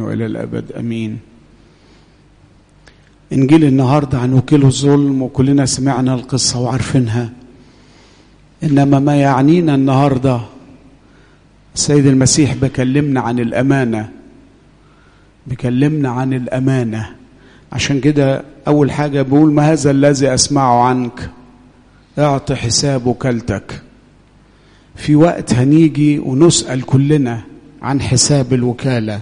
والى الابد امين انجيل النهارده عن وكيل الظلم وكلنا سمعنا القصه وعارفينها انما ما يعنينا النهارده السيد المسيح بيكلمنا عن الامانه بيكلمنا عن الامانه عشان كده اول حاجه بيقول ما هذا الذي اسمعه عنك اعطي حساب وكالتك في وقت هنيجي ونسال كلنا عن حساب الوكاله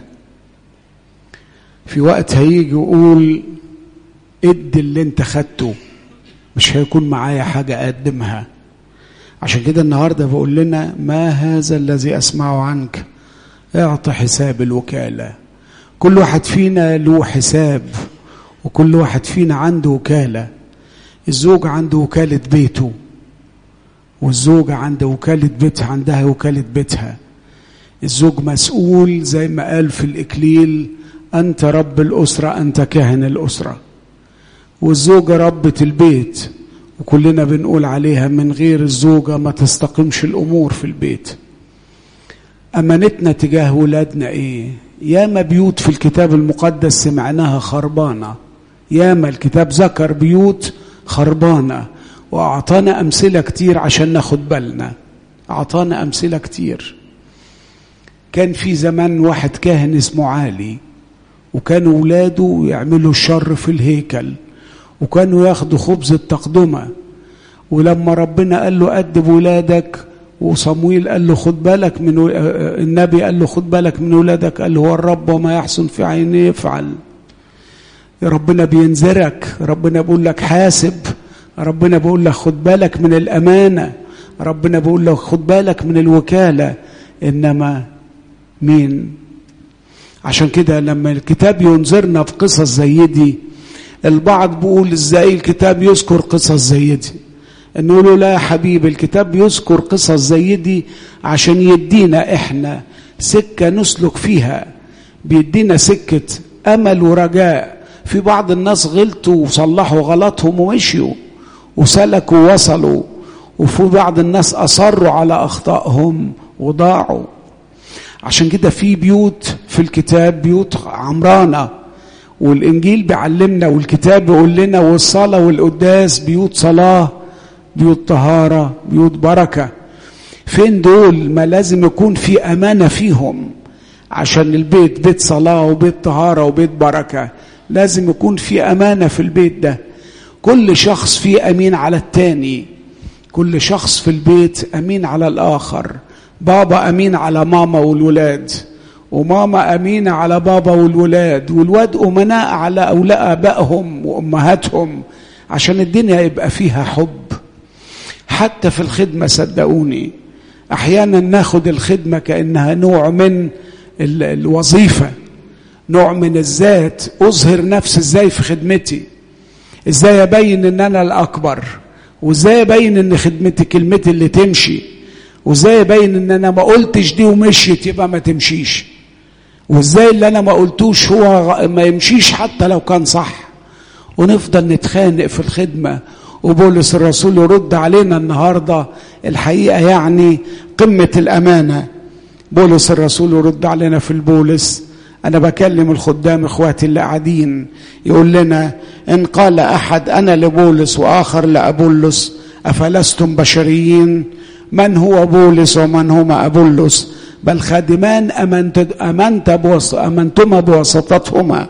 في وقت هيجي يقول ادي اللي انت خدته مش هيكون معايا حاجه اقدمها عشان كده النهارده بقول لنا ما هذا الذي اسمعه عنك اعطي حساب الوكاله كل واحد فينا له حساب وكل واحد فينا عنده وكاله الزوج عنده وكاله بيته والزوجه عنده وكاله بيتها عندها وكاله بيتها الزوج مسؤول زي ما قال في الاكليل انت رب الاسره انت كاهن الاسره والزوجه ربة البيت وكلنا بنقول عليها من غير الزوجة ما تستقيمش الأمور في البيت أمانتنا تجاه ولادنا إيه ياما بيوت في الكتاب المقدس سمعناها خربانة ياما الكتاب ذكر بيوت خربانة وأعطانا أمثلة كتير عشان ناخد بالنا أعطانا أمثلة كتير كان في زمان واحد كاهن اسمه عالي وكانوا ولاده يعملوا الشر في الهيكل وكانوا ياخدوا خبز التقدمة ولما ربنا قال له أدب ولادك وصمويل قال له خد بالك من و... النبي قال له خد بالك من ولادك قال له هو الرب وما يحسن في عينيه يفعل ربنا بينذرك ربنا بيقول لك حاسب ربنا بيقول لك خد بالك من الأمانة ربنا بيقول لك خد بالك من الوكالة إنما مين عشان كده لما الكتاب ينذرنا بقصص زي دي البعض بيقول ازاي الكتاب يذكر قصص زي دي نقول له لا يا حبيبي الكتاب يذكر قصص زي دي عشان يدينا احنا سكة نسلك فيها بيدينا سكة أمل ورجاء في بعض الناس غلطوا وصلحوا غلطهم ومشيوا وسلكوا ووصلوا وفي بعض الناس أصروا على أخطائهم وضاعوا عشان كده في بيوت في الكتاب بيوت عمرانه والانجيل بيعلمنا والكتاب بيقول لنا والصلاه والقداس بيوت صلاه بيوت طهاره بيوت بركه فين دول ما لازم يكون في امانه فيهم عشان البيت بيت صلاه وبيت طهاره وبيت بركه لازم يكون في امانه في البيت ده كل شخص فيه امين على التاني كل شخص في البيت امين على الاخر بابا امين على ماما والولاد وماما أمينة على بابا والولاد والواد أمناء على أولاء آبائهم وأمهاتهم عشان الدنيا يبقى فيها حب حتى في الخدمة صدقوني أحيانا ناخد الخدمة كأنها نوع من الوظيفة نوع من الذات أظهر نفسي إزاي في خدمتي إزاي أبين إن أنا الأكبر وإزاي أبين إن خدمتي كلمتي اللي تمشي وإزاي أبين إن أنا ما قلتش دي ومشيت يبقى ما تمشيش وازاي اللي انا ما قلتوش هو ما يمشيش حتى لو كان صح ونفضل نتخانق في الخدمه وبولس الرسول يرد علينا النهارده الحقيقه يعني قمه الامانه بولس الرسول يرد علينا في البولس انا بكلم الخدام اخواتي اللي قاعدين يقول لنا ان قال احد انا لبولس واخر لابولس افلستم بشريين من هو بولس ومن هما ابولس بل خادمان أمنت أمنت بوس أمنتما بواسطتهما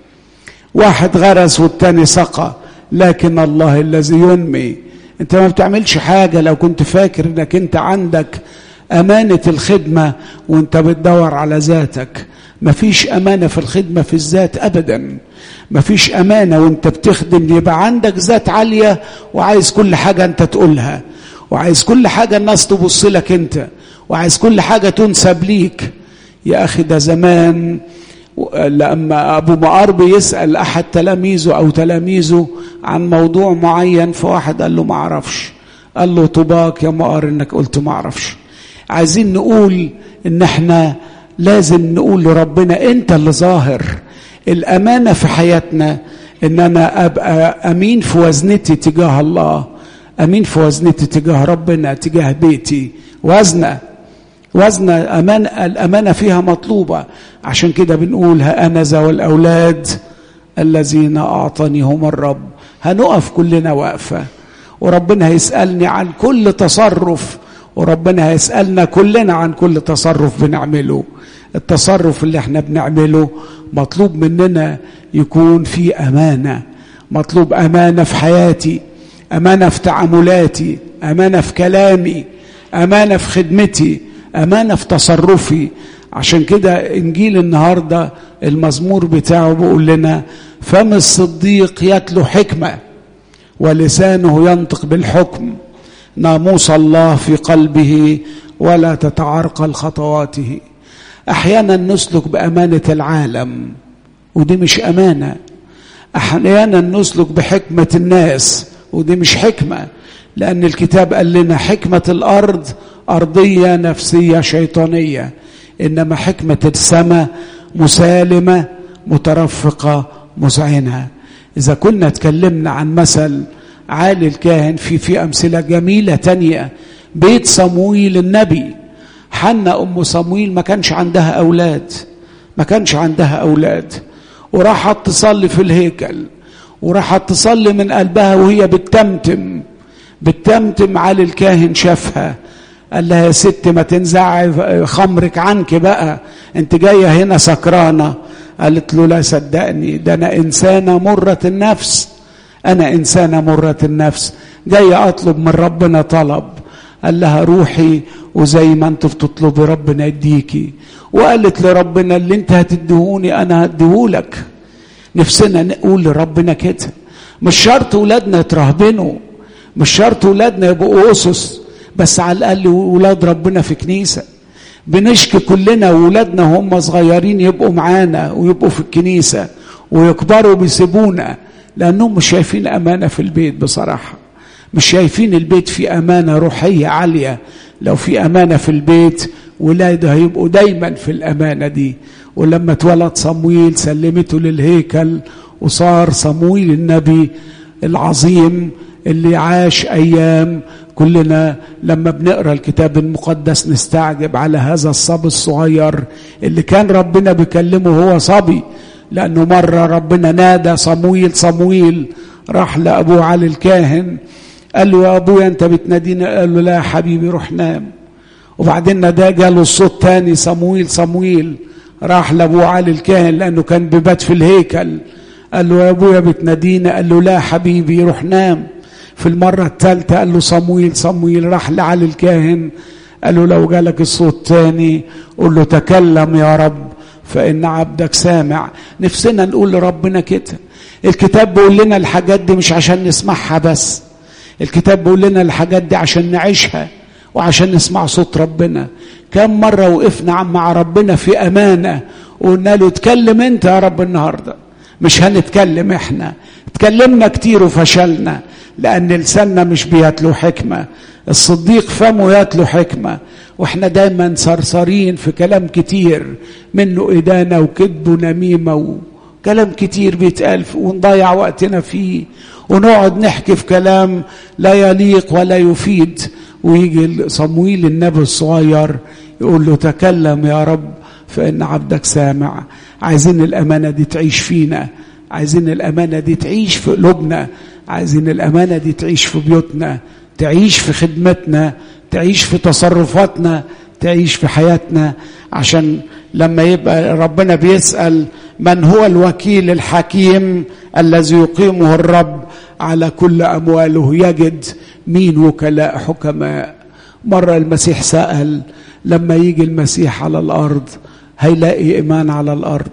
واحد غرس والتاني سقى لكن الله الذي ينمي انت ما بتعملش حاجة لو كنت فاكر انك انت عندك أمانة الخدمة وانت بتدور على ذاتك مفيش أمانة في الخدمة في الذات أبدا مفيش أمانة وانت بتخدم يبقى عندك ذات عالية وعايز كل حاجة انت تقولها وعايز كل حاجة الناس تبص لك انت وعايز كل حاجة تنسب ليك يا أخي ده زمان لما أبو مقار بيسأل أحد تلاميذه أو تلاميذه عن موضوع معين فواحد قال له ما أعرفش قال له طباك يا مقار إنك قلت ما أعرفش عايزين نقول إن إحنا لازم نقول لربنا أنت اللي ظاهر الأمانة في حياتنا إن أنا أبقى أمين في وزنتي تجاه الله أمين في وزنتي تجاه ربنا تجاه بيتي وزنة وزن أمان الأمانة فيها مطلوبة عشان كده بنقول ها أنا ذا والأولاد الذين أعطانيهم الرب هنقف كلنا وقفة وربنا هيسألني عن كل تصرف وربنا هيسألنا كلنا عن كل تصرف بنعمله التصرف اللي احنا بنعمله مطلوب مننا يكون في أمانة مطلوب أمانة في حياتي أمانة في تعاملاتي أمانة في كلامي أمانة في خدمتي أمانة في تصرفي عشان كده إنجيل النهاردة المزمور بتاعه بيقول لنا فم الصديق يتلو حكمة ولسانه ينطق بالحكم ناموس الله في قلبه ولا تتعرقل خطواته احيانا نسلك بامانه العالم ودي مش امانه احيانا نسلك بحكمه الناس ودي مش حكمه لان الكتاب قال لنا حكمه الارض ارضيه نفسيه شيطانيه انما حكمه السماء مسالمه مترفقه مذعنه اذا كنا اتكلمنا عن مثل عالي الكاهن في في امثله جميله تانيه بيت صمويل النبي حنا ام صمويل ما كانش عندها اولاد ما كانش عندها اولاد وراحت تصلي في الهيكل وراحت تصلي من قلبها وهي بتتمتم بتتمتم علي الكاهن شافها قال لها يا ست ما تنزعي خمرك عنك بقى انت جايه هنا سكرانه قالت له لا صدقني ده انا انسانه مره النفس انا انسانه مره النفس جايه اطلب من ربنا طلب قال لها روحي وزي ما انت بتطلبي ربنا يديكي وقالت لربنا اللي انت هتديهوني انا هديهولك نفسنا نقول لربنا كده مش شرط ولادنا يترهبنوا مش شرط ولادنا يبقوا اسس بس على الاقل ولاد ربنا في كنيسه بنشكي كلنا ولادنا هم صغيرين يبقوا معانا ويبقوا في الكنيسه ويكبروا بيسيبونا لانهم مش شايفين امانه في البيت بصراحه مش شايفين البيت في امانه روحيه عاليه لو في امانه في البيت ولاده هيبقوا دايما في الامانه دي ولما اتولد صمويل سلمته للهيكل وصار صمويل النبي العظيم اللي عاش ايام كلنا لما بنقرا الكتاب المقدس نستعجب على هذا الصبي الصغير اللي كان ربنا بيكلمه هو صبي لانه مره ربنا نادى صمويل صمويل راح لابوه علي الكاهن قال له يا ابويا انت بتناديني قال له لا يا حبيبي روح نام وبعدين ناداه جاله الصوت تاني صمويل صمويل راح لابوه علي الكاهن لانه كان بيبات في الهيكل قال له يا ابويا بتناديني قال له لا حبيبي روح نام في المرة الثالثة قال له صمويل صمويل راح لعلي الكاهن قال له لو جالك الصوت تاني قول له تكلم يا رب فإن عبدك سامع نفسنا نقول لربنا كده الكتاب بيقول لنا الحاجات دي مش عشان نسمعها بس الكتاب بيقول لنا الحاجات دي عشان نعيشها وعشان نسمع صوت ربنا كم مرة وقفنا مع ربنا في أمانة وقلنا له اتكلم انت يا رب النهاردة مش هنتكلم احنا اتكلمنا كتير وفشلنا لأن لساننا مش بيتلو حكمة الصديق فمه يتلو حكمة واحنا دايما صرصرين في كلام كتير منه إدانة وكذب ونميمة وكلام كتير بيتقال ونضيع وقتنا فيه ونقعد نحكي في كلام لا يليق ولا يفيد ويجي صمويل النبي الصغير يقول له تكلم يا رب فإن عبدك سامع عايزين الأمانة دي تعيش فينا عايزين الأمانة دي تعيش في قلوبنا عايزين الأمانة دي تعيش في بيوتنا تعيش في خدمتنا تعيش في تصرفاتنا تعيش في حياتنا عشان لما يبقى ربنا بيسأل من هو الوكيل الحكيم الذي يقيمه الرب على كل أمواله يجد مين وكلاء حكماء مرة المسيح سأل لما يجي المسيح على الأرض هيلاقي إيمان على الأرض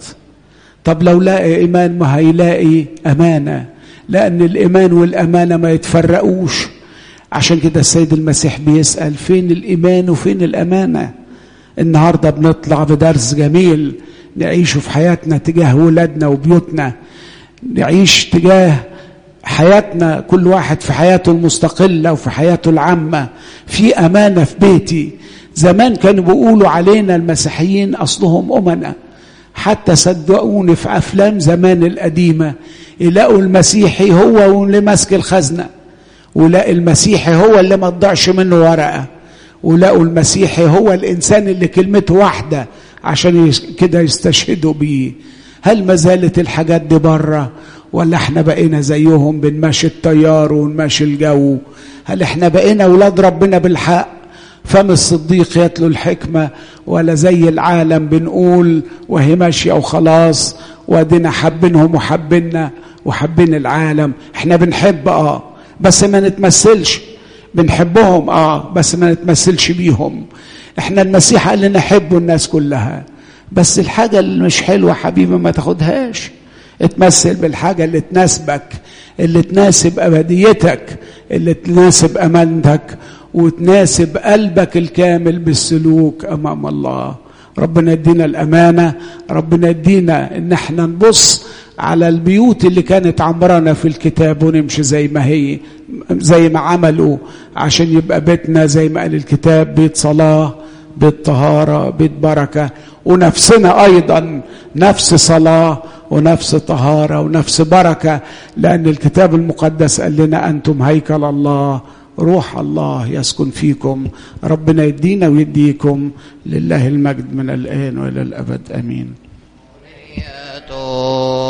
طب لو لاقي إيمان ما هيلاقي أمانة لأن الإيمان والأمانة ما يتفرقوش عشان كده السيد المسيح بيسأل فين الإيمان وفين الأمانة النهاردة بنطلع بدرس جميل نعيشه في حياتنا تجاه ولادنا وبيوتنا نعيش تجاه حياتنا كل واحد في حياته المستقلة وفي حياته العامة في أمانة في بيتي زمان كانوا بيقولوا علينا المسيحيين أصلهم أمنا حتى صدقوني في أفلام زمان القديمة يلاقوا المسيحي هو اللي ماسك الخزنة ولاقي المسيحي هو اللي ما تضيعش منه ورقة ولقوا المسيحي هو الإنسان اللي كلمته واحدة عشان كده يستشهدوا بيه هل ما زالت الحاجات دي بره ولا احنا بقينا زيهم بنمشي التيار ونمشي الجو هل احنا بقينا اولاد ربنا بالحق فم الصديق يتلو الحكمة ولا زي العالم بنقول وهي ماشية وخلاص وادينا حابينهم وحابيننا وحابين العالم احنا بنحب اه بس ما نتمثلش بنحبهم اه بس ما نتمثلش بيهم احنا المسيح قال لنا حبوا الناس كلها بس الحاجة اللي مش حلوة حبيبي ما تاخدهاش اتمثل بالحاجة اللي تناسبك اللي تناسب أبديتك اللي تناسب أمانتك وتناسب قلبك الكامل بالسلوك أمام الله ربنا يدينا الأمانة ربنا يدينا إن احنا نبص على البيوت اللي كانت عمرنا في الكتاب ونمشي زي ما هي زي ما عملوا عشان يبقى بيتنا زي ما قال الكتاب بيت صلاة بيت طهارة بيت بركة ونفسنا أيضا نفس صلاة ونفس طهارة ونفس بركة لأن الكتاب المقدس قال لنا أنتم هيكل الله روح الله يسكن فيكم ربنا يدينا ويديكم لله المجد من الآن وإلى الأبد آمين